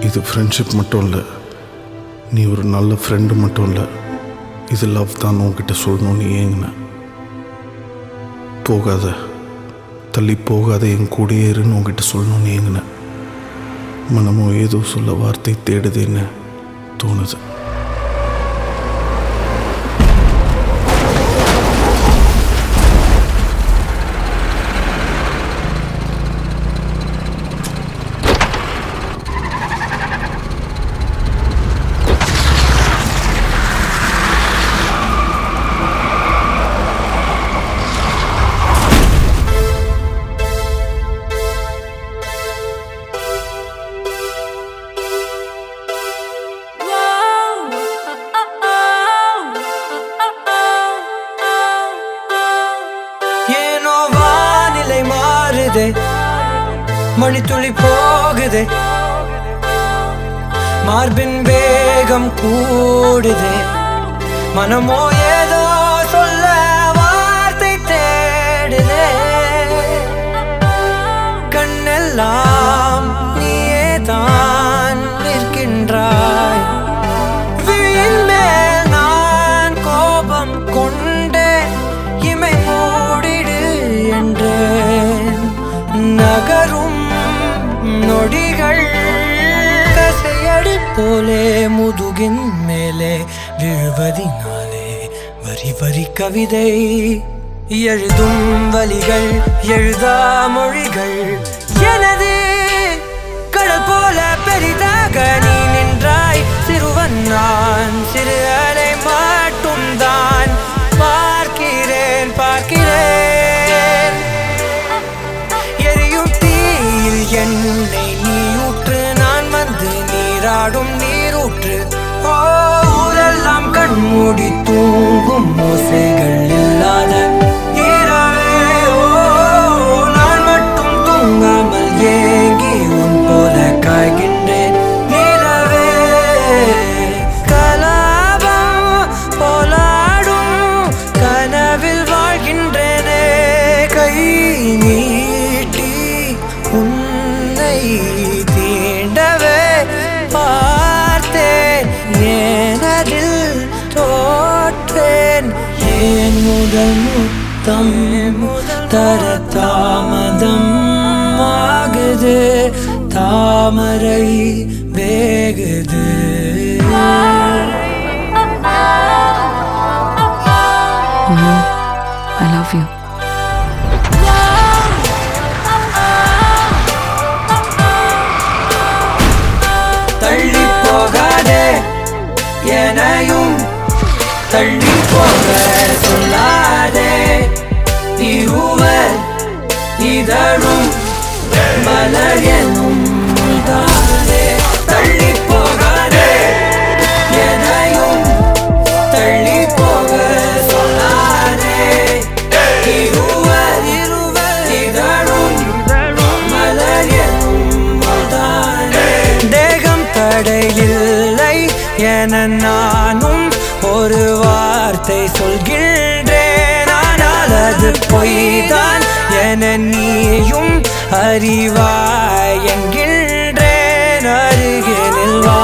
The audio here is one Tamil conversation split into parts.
இது ஃப்ரெண்ட்ஷிப் மட்டும் இல்லை நீ ஒரு நல்ல ஃப்ரெண்டு மட்டும் இல்லை இது லவ் தான் உன்கிட்ட சொல்லணும்னு ஏங்கின போகாத தள்ளி போகாத என் கூடயே இருன்னு உன்கிட்ட சொல்லணும்னு ஏங்கின மனமும் ஏதோ சொல்ல வார்த்தை தேடுதேன்னு தோணுது ஏனோ வானிலை மாறுதே மணித்துளி போகுதே மார்பின் வேகம் கூடுதே மனமோ ஏதோ சொல்ல வார்த்தை தேடுதே கண்ணெல்லாம் நீயே தான் நிற்கின்றாய் விழியின் மேல் நான் கோபம் கொண்டே இமை மூடிடு என்றேன் நகரும் நொடிகள் கசையடி போலே முதுகின் மேலே விழுவதினாலே வரி வரி கவிதை எழுதும் வலிகள் எழுதா மொழிகள் எனது கடல் போல பெரிதாக நீ நின்றாய் சிறுவன் நான் சிறு அலை மட்டும் தான் பார்க்கிறேன் பார்க்கிறேன் எரியும் தீயில் என்னை நீயூற்று நான் வந்து நீராடும் நீரூற்று ஓ ஊரெல்லாம் கண்மூடி தூங்கும் ஓசைகள் இல்லாத இரவே ஓ நான் மட்டும் தூங்காமல் ஏங்கி உன் போல காய்கின்றேன் நிலவே கலாபம் போலாடும் கனவில் வாழ்கின்றேனே கை நீட்டி உன்னை தீண்டவே பார்த்தேன் ஏனதில் தோற்றேன் ஏன் முதல் முத்தம் தர தாமதம் ஆகுது தாமரை வேகுது I love you. தள்ளி போகாதே எனையும் தள்ளி போக சொல்லாதே இருவர் இதழும் மலர் எனும் தானே தள்ளி போகாதே எனையும் தள்ளி போக சொல்லாதே இருவர் இருவர் இதழும் மலர் எனும் தானே தேகம் தடையில்லை என நானும் ஒரு வார்த்தை சொல்கின்றேன் ஆனால் அது பொய்தான் என நீயும் அறிவாய் என்கின்றேன் அருகில் வா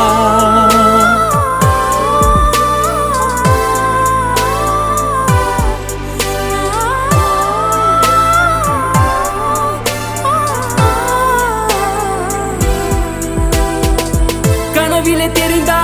கனவிலே தெரிந்தால்